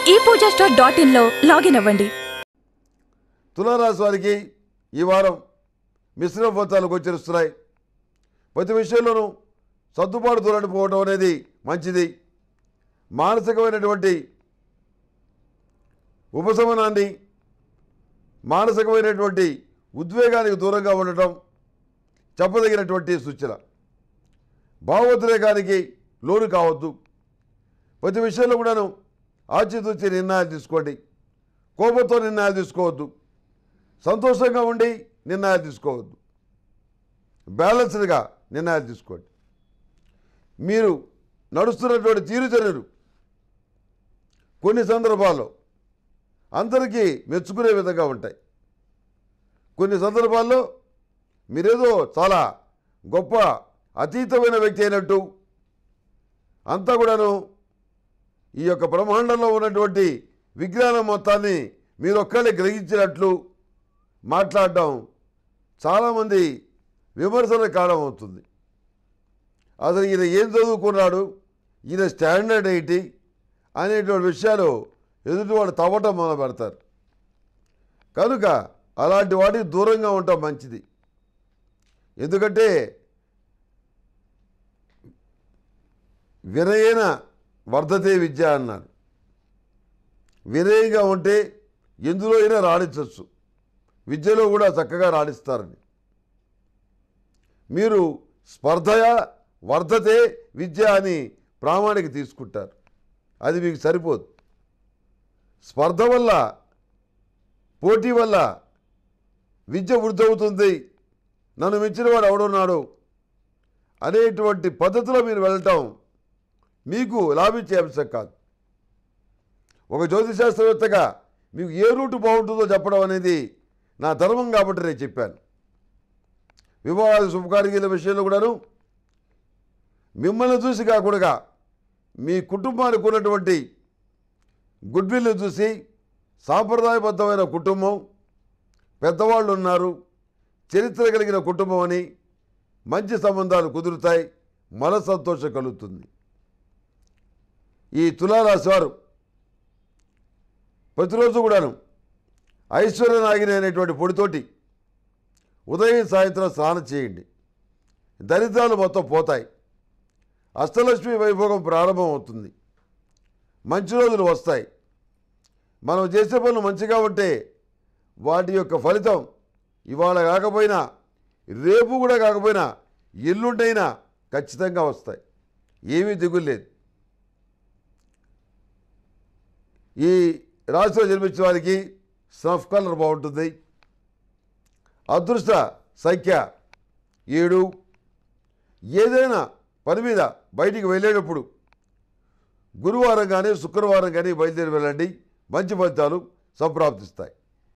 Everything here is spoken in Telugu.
ఈ పూజా స్టోర్ డాట్ ఇన్లో లాగిన్ అవ్వండి తులారాశి వారికి ఈ వారం మిశ్రమ ఫలితాలు గోచరిస్తున్నాయి ప్రతి విషయంలోనూ సర్దుబాటు దూరాన్ని పోవడం అనేది మంచిది మానసికమైనటువంటి ఉపశమనాన్ని మానసికమైనటువంటి ఉద్వేగానికి దూరంగా ఉండటం చెప్పదగినటువంటి సూచన భావోద్రేకానికి లోను కావద్దు ప్రతి విషయంలో కూడాను ఆచితూచి నిర్ణయాలు తీసుకోండి కోపంతో నిర్ణయాలు తీసుకోవద్దు సంతోషంగా ఉండి నిర్ణయాలు తీసుకోవద్దు బ్యాలెన్స్డ్గా నిర్ణయాలు తీసుకోండి మీరు నడుస్తున్నటువంటి తీరుచర్యలు కొన్ని సందర్భాల్లో అందరికీ మెచ్చుకునే విధంగా ఉంటాయి కొన్ని సందర్భాల్లో మీరేదో చాలా గొప్ప అతీతమైన వ్యక్తి అయినట్టు అంతా కూడాను ఈ యొక్క బ్రహ్మాండంలో ఉన్నటువంటి విజ్ఞానం మొత్తాన్ని మీరు ఒక్కళ్ళే గ్రహించినట్లు మాట్లాడడం చాలామంది విమర్శల కారణం అవుతుంది అసలు ఈయన ఏం చదువుకున్నాడు ఈయన స్టాండర్డ్ ఏంటి అనేటువంటి విషయాలు ఎదుటివాడు తవ్వటం మొదలు పెడతారు కనుక అలాంటి వాటికి దూరంగా ఉండటం మంచిది ఎందుకంటే వినయన వర్ధతే విద్య అన్నారు వినయంగా ఉంటే ఎందులో అయినా రాణించవచ్చు విద్యలో కూడా చక్కగా రాణిస్తారని మీరు స్పర్ధయ వర్ధతే విద్య అని ప్రామాణిక తీసుకుంటారు అది మీకు సరిపోదు స్పర్ధ వల్ల పోటీ వల్ల విద్య వృద్ధి అవుతుంది నన్ను మించిన వాడు ఎవడున్నాడు అనేటువంటి పద్ధతిలో మీరు వెళ్ళటం మీకు లాభించే అంశం కాదు ఒక జ్యోతిశాస్త్రవేత్తగా మీకు ఏ రూటు బాగుంటుందో చెప్పడం అనేది నా ధర్మం కాబట్టి నేను చెప్పాను వివాహాది శుభకార్యాల విషయంలో కూడాను మిమ్మల్ని చూసి కాకుండా మీ కుటుంబానికి ఉన్నటువంటి గుడ్ విల్ని చూసి సాంప్రదాయబద్ధమైన కుటుంబం పెద్దవాళ్ళు ఉన్నారు చరిత్ర కలిగిన కుటుంబం అని మంచి సంబంధాలు కుదురుతాయి మన సంతోషం కలుగుతుంది ఈ తులారాశి వారు ప్రతిరోజు కూడాను ఐశ్వర్యనాగిని అనేటువంటి పొడితోటి ఉదయం సాయంత్రం స్నానం చేయండి దరిద్రాలు మొత్తం పోతాయి అష్టలక్ష్మి వైభోగం ప్రారంభం అవుతుంది మంచి రోజులు వస్తాయి మనం చేసే పనులు మంచిగా ఉంటే వాటి యొక్క ఫలితం ఇవాళ కాకపోయినా రేపు కూడా కాకపోయినా ఎల్లుండైనా ఖచ్చితంగా వస్తాయి ఏమీ దిగులు లేదు ఈ రాశిలో జన్మించిన వారికి స్నఫ్ కలర్ బాగుంటుంది అదృష్ట సంఖ్య ఏడు ఏదైనా పని మీద బయటికి వెళ్ళేటప్పుడు గురువారం కానీ శుక్రవారం కానీ బయలుదేరి వెళ్ళండి మంచి ఫలితాలు సంప్రాప్తిస్తాయి